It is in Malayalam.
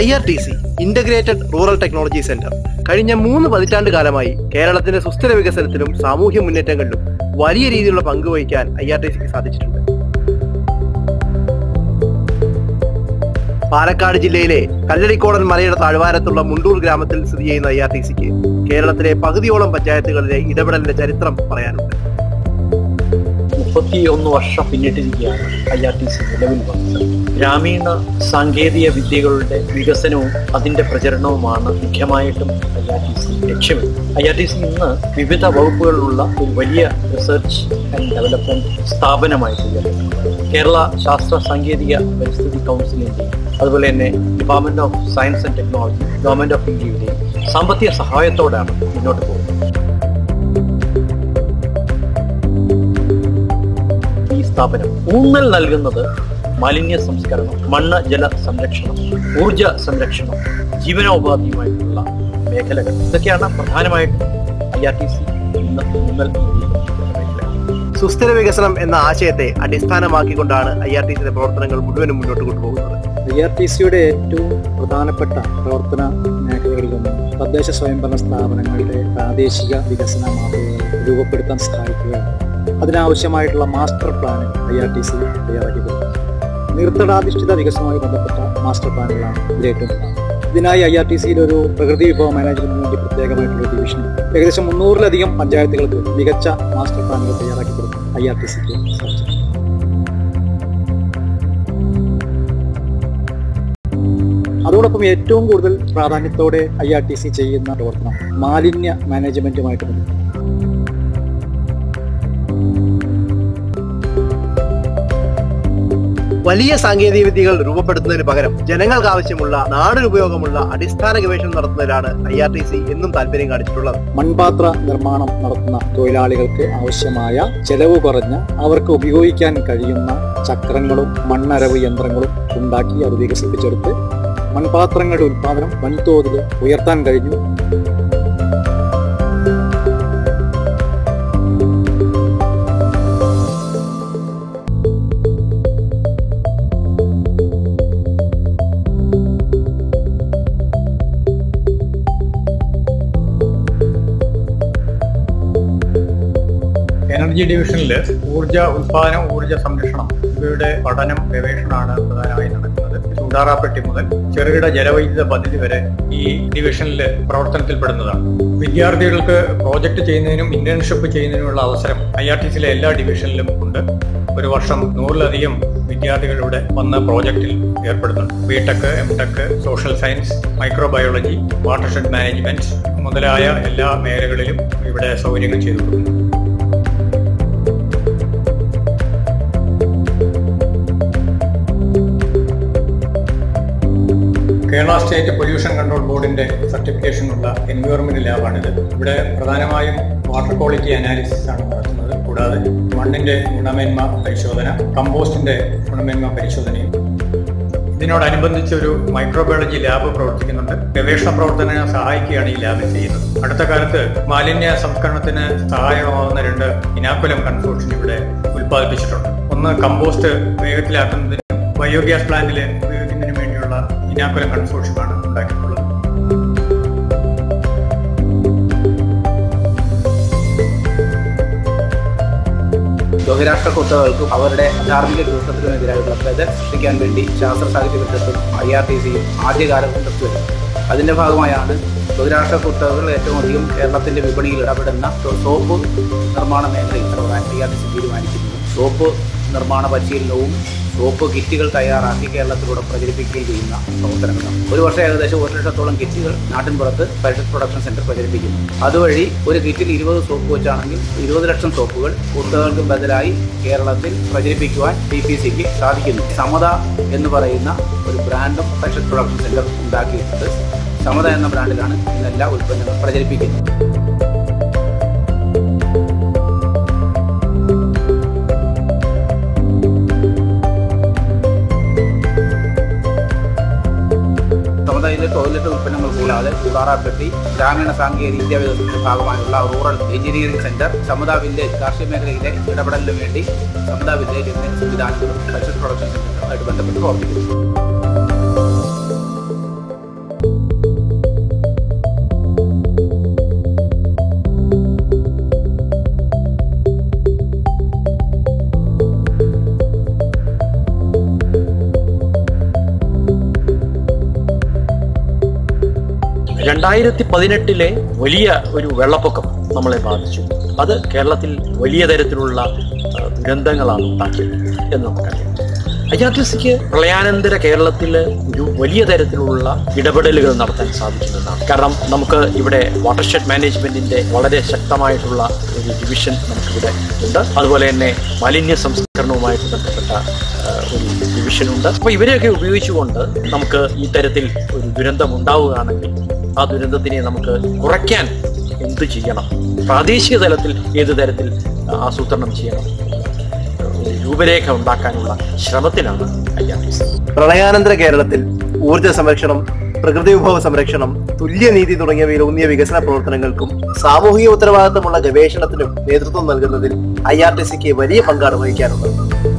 I R T C integrated rural technology centre കഴിഞ്ഞ മൂന്ന് പതിറ്റാണ്ട് കാലമായി കേരളത്തിന്റെ സുസ്ഥിര വികസനത്തിലും സാമൂഹ്യ മുന്നേറ്റങ്ങളിലും വലിയ രീതിയിലുള്ള പങ്ക് വഹിക്കാൻ ഐ ആർ ടി സിക്ക് സാധിച്ചിട്ടുണ്ട് പാലക്കാട് ജില്ലയിലെ കല്ലടിക്കോടൻ മലയുടെ താഴ്വാരത്തുള്ള മുണ്ടൂർ ഗ്രാമത്തിൽ സ്ഥിതി ചെയ്യുന്ന ഐ ആർ ടി സിക്ക് കേരളത്തിലെ പകുതിയോളം പഞ്ചായത്തുകളിലെ ഇടപെടലിന്റെ ചരിത്രം പറയാനുണ്ട് മുപ്പത്തിയൊന്ന് വർഷം പിന്നിട്ടിരിക്കുകയാണ് ഐ ആർ ടി സി നിലവിൽ വന്നത് ഗ്രാമീണ സാങ്കേതിക വിദ്യകളുടെ വികസനവും അതിന്റെ പ്രചരണവുമാണ് മുഖ്യമായിട്ടും ഐ ആർ ടി സി ലക്ഷ്യമിടുന്നത് ഐ ആർ ടി സി ഇന്ന് വിവിധ വകുപ്പുകളിലുള്ള ഒരു വലിയ റിസർച്ച് ആൻഡ് ഡെവലപ്മെന്റ് സ്ഥാപനമായി തീർന്നിട്ടുണ്ട് കേരള ശാസ്ത്ര സാങ്കേതിക പരിസ്ഥിതി കൗൺസിലിന്റെയും അതുപോലെ തന്നെ department of science and technology government of ഇന്ത്യയുടെയും സാമ്പത്തിക സഹായത്തോടാണ് മുന്നോട്ട് പോകുന്നത് ഈ സ്ഥാപനം ഊന്നൽ നൽകുന്നത് മാലിന്യ സംസ്കരണം മണ്ണ് ജല സംരക്ഷണം ഊർജ സംരക്ഷണം ജീവനോപാധിയുമായിട്ടുള്ള മേഖലകൾ ഇതൊക്കെയാണ് പ്രധാനമായിട്ടും ഐ ആർ ടി സി ഇന്ന് ഊന്നൽ നൽകിയിരിക്കുന്ന മേഖലകൾ സുസ്ഥിര വികസനം എന്ന ആശയത്തെ അടിസ്ഥാനമാക്കിക്കൊണ്ടാണ് ഐ ആർ ടി സിയുടെ പ്രവർത്തനങ്ങൾ മുഴുവനും മുന്നോട്ട് കൊണ്ടുപോകുന്നത് ഐ ആർ ടി സിയുടെ ഏറ്റവും പ്രധാനപ്പെട്ട പ്രവർത്തന മേഖലകളിലൊന്ന് തദ്ദേശ സ്വയംഭരണ സ്ഥാപനങ്ങളുടെ പ്രാദേശിക വികസന മാതൃകകൾ രൂപപ്പെടുത്താൻ സഹായിക്കുകയാണ് അതിനാവശ്യമായിട്ടുള്ള മാസ്റ്റർ പ്ലാനുകൾ ഐ ആർ ടി സി തയ്യാറാക്കിയിട്ടുണ്ട് നീർത്തടാധിഷ്ഠിത വികസനവുമായി ബന്ധപ്പെട്ട മാസ്റ്റർ പ്ലാനുകളാണ് ഇതിലേറ്റവും പ്രധാനം ഇതിനായി ഐ ആർ ടി സിയിൽ ഒരു പ്രകൃതി വിഭവ മാനേജ്മെന്റിന് വേണ്ടി പ്രത്യേകമായിട്ടുള്ള ഡിവിഷൻ ഏകദേശം മുന്നൂറിലധികം പഞ്ചായത്തുകൾക്ക് മികച്ച മാസ്റ്റർ പ്ലാനുകൾ തയ്യാറാക്കി കൊടുക്കും ഐ ആർ ടി സിക്ക് സാധിച്ചു അതോടൊപ്പം ഏറ്റവും കൂടുതൽ പ്രാധാന്യത്തോടെ ഐ ആർ ടി സി ചെയ്യുന്ന പ്രവർത്തനം മാലിന്യ മാനേജ്മെന്റുമായിട്ട് ബന്ധപ്പെട്ട വലിയ സാങ്കേതിക വിദ്യകൾ രൂപപ്പെടുത്തുന്നതിന് പകരം ജനങ്ങൾക്ക് ആവശ്യമുള്ള നാടിനുപയോഗമുള്ള അടിസ്ഥാന ഗവേഷണം നടത്തുന്നതിലാണ് ഐ ആർ ടി സി എന്നും താല്പര്യം കാണിച്ചിട്ടുള്ളത് മൺപാത്ര നിർമ്മാണം നടത്തുന്ന തൊഴിലാളികൾക്ക് ആവശ്യമായ ചെലവ് കുറഞ്ഞ അവർക്ക് ഉപയോഗിക്കാൻ കഴിയുന്ന ചക്രങ്ങളും മണ്ണരവ് യന്ത്രങ്ങളും ഉണ്ടാക്കി അത് വികസിപ്പിച്ചെടുത്ത് മൺപാത്രങ്ങളുടെ ഉൽപാദനം വൻതോതിൽ ഉയർത്താൻ കഴിഞ്ഞു എനർജി ഡിവിഷനിൽ ഊർജ ഉൽപാദനം ഊർജ സംരക്ഷണം ഇവയുടെ പഠനം ഗവേഷണമാണ് പ്രധാനമായി നടക്കുന്നത് ചൂടാറാപ്പെട്ടി മുതൽ ചെറുകിട ജലവൈദ്യുത പദ്ധതി വരെ ഈ ഡിവിഷനിൽ പ്രവർത്തനത്തിൽപ്പെടുന്നതാണ് വിദ്യാർത്ഥികൾക്ക് പ്രോജക്റ്റ് ചെയ്യുന്നതിനും ഇന്റേൺഷിപ്പ് ചെയ്യുന്നതിനുമുള്ള അവസരം ഐ ആർ ടി സിയിലെ എല്ലാ ഡിവിഷനിലും ഉണ്ട് ഒരു വർഷം നൂറിലധികം വിദ്യാർത്ഥികൾ ഇവിടെ വന്ന് പ്രോജക്റ്റിൽ ഏർപ്പെടുന്നുണ്ട് B tech M tech social science microbiology watershed management മുതലായ എല്ലാ മേഖലകളിലും ഇവിടെ സൗകര്യങ്ങൾ ചെയ്തു കൊടുക്കുന്നു കേരള സ്റ്റേറ്റ് പൊല്യൂഷൻ കൺട്രോൾ ബോർഡിന്റെ സർട്ടിഫിക്കേഷനുള്ള എൻവയോൺമെന്റ് ലാബാണിത് ഇവിടെ പ്രധാനമായും വാട്ടർ ക്വാളിറ്റി അനാലിസിസ് ആണ് നടത്തുന്നത് കൂടാതെ മണ്ണിന്റെ ഗുണമേന്മ പരിശോധന കമ്പോസ്റ്റിന്റെ ഗുണമേന്മ പരിശോധനയും ഇതിനോടനുബന്ധിച്ച് ഒരു മൈക്രോബയോളജി ലാബ് പ്രവർത്തിക്കുന്നുണ്ട് ഗവേഷണ പ്രവർത്തനം സഹായിക്കുകയാണ് ഈ ലാബിൽ ചെയ്യുന്നത് അടുത്ത കാലത്ത് മാലിന്യ സംസ്കരണത്തിന് സഹായമാവുന്ന രണ്ട് ഇനാക്കുലം കൺസോർഷ്യം ഇവിടെ ഉൽപ്പാദിപ്പിച്ചിട്ടുണ്ട് ഒന്ന് കമ്പോസ്റ്റ് വേഗത്തിലാക്കുന്നതിന് ബയോഗ്യാസ് പ്ലാന്റിൽ ഉപയോഗിക്കുന്നതിന് വേണ്ടിയുള്ള ഇനാക്കുലം കൺസോർഷ്യമാണ് ഉണ്ടാക്കിയിട്ടുള്ളത് ബഹിരാഷ്ട്ര കുത്തകൾക്കും അവരുടെ ധാർമ്മിക ചൂഷണത്തിനുമെതിരായുള്ള ബദൽ സൃഷ്ടിക്കാൻ വേണ്ടി ശാസ്ത്ര സാഹിത്യ പരിഷത്തും ഐ ആർ ടി സിയും ആദ്യകാലത്ത് വരുന്നത് അതിന്റെ ഭാഗമായാണ് ബഹിരാഷ്ട്ര കുത്തകകൾ ഏറ്റവും അധികം കേരളത്തിന്റെ വിപണിയിൽ ഇടപെടുന്ന സോപ്പ് നിർമ്മാണ മേഖലയിൽ തുടരാൻ ഐ ആർ ടി സി തീരുമാനിക്കുന്നത് സോപ്പ് നിർമ്മാണ പരിശീലനവും സോപ്പ് കിറ്റുകൾ തയ്യാറാക്കി കേരളത്തിലൂടെ പ്രചരിപ്പിക്കുകയും ചെയ്യുന്ന പ്രവർത്തനങ്ങളാണ് ഒരു വർഷം ഏകദേശം ഒരു ലക്ഷത്തോളം കിറ്റുകൾ നാട്ടിൻപുറത്ത് പരിഷത്ത് പ്രൊഡക്ഷൻ സെന്റർ പ്രചരിപ്പിക്കുന്നു അതുവഴി ഒരു കിറ്റിൽ ഇരുപത് സോപ്പ് വെച്ചാണെങ്കിൽ ഇരുപത് ലക്ഷം സോപ്പുകൾ കുത്തകൾക്ക് ബദലായി കേരളത്തിൽ പ്രചരിപ്പിക്കുവാൻ ടി പി സിക്ക് സാധിക്കുന്നു സമത എന്ന് പറയുന്ന ഒരു ബ്രാൻഡും പരിഷത്ത് പ്രൊഡക്ഷൻ സെന്റർ ഉണ്ടാക്കിയിട്ടുണ്ട് സമത എന്ന ബ്രാൻഡിലാണ് ഇന്നെല്ലാ ഉൽപ്പന്നങ്ങളും പ്രചരിപ്പിക്കുന്നത് സമുദായത്തിലെ ടോയ്ലറ്റ് ഉൽപ്പന്നങ്ങൾ കൂടാതെ കൂടാറാപ്പെട്ടി ഗ്രാമീണ സാങ്കേതിക വിദ്യാഭ്യാസത്തിന്റെ ഭാഗമായുള്ള rural engineering centre Samata village കാർഷിക മേഖലയിലെ ഇടപെടലിന് വേണ്ടി സമത വില്ലേജ് എന്നീ സംവിധാനങ്ങളും പരിഷത്ത് പ്രൊഡക്ഷൻ സെന്ററുമായിട്ട് ബന്ധപ്പെട്ട് പ്രവർത്തിക്കുന്നു രണ്ടായിരത്തി പതിനെട്ടിലെ വലിയ ഒരു വെള്ളപ്പൊക്കം നമ്മളെ ബാധിച്ചു അത് കേരളത്തിൽ വലിയ തരത്തിലുള്ള ആ, ദുരന്തങ്ങളാണ് ഉണ്ടാക്കിയത് എന്ന് നമുക്കറിയാം ഐ ആർ ടി സിക്ക് പ്രളയാനന്തര കേരളത്തിൽ ഒരു വലിയ തരത്തിലുള്ള ഇടപെടലുകൾ നടത്താൻ സാധിക്കുമെന്നാണ് കാരണം നമുക്ക് ഇവിടെ വാട്ടർഷെഡ് മാനേജ്മെന്റിന്റെ വളരെ ശക്തമായിട്ടുള്ള ഒരു ഡിവിഷൻ നമുക്കിവിടെ ഉണ്ട് അതുപോലെ തന്നെ മാലിന്യ സംസ്കരണവുമായിട്ട് ബന്ധപ്പെട്ട ആ, ഒരു ഡിവിഷൻ ഉണ്ട് അപ്പൊ ഇവരെയൊക്കെ ഉപയോഗിച്ചുകൊണ്ട് നമുക്ക് ഈ തരത്തിൽ ഒരു ദുരന്തം ഉണ്ടാവുകയാണെങ്കിൽ ആ ദുരന്തത്തിനെ നമുക്ക് കുറയ്ക്കാൻ എന്ത് ചെയ്യണം പ്രാദേശിക തലത്തിൽ ഏത് തരത്തിൽ ആസൂത്രണം ചെയ്യണം ഒരു രൂപരേഖ ഉണ്ടാക്കാനുള്ള ശ്രമത്തിലാണ് ഐ ആർ ടി സി പ്രളയാനന്തര കേരളത്തിൽ ഊർജ്ജ സംരക്ഷണം പ്രകൃതി വിഭവ സംരക്ഷണം തുല്യനീതി തുടങ്ങിയവയിൽ ഊന്നിയ വികസന പ്രവർത്തനങ്ങൾക്കും സാമൂഹിക ഉത്തരവാദിത്തമുള്ള ഗവേഷണത്തിനും നേതൃത്വം നൽകുന്നതിൽ ഐ ആർ ടി സിക്ക് വലിയ പങ്കാണ് വഹിക്കാനുള്ളത്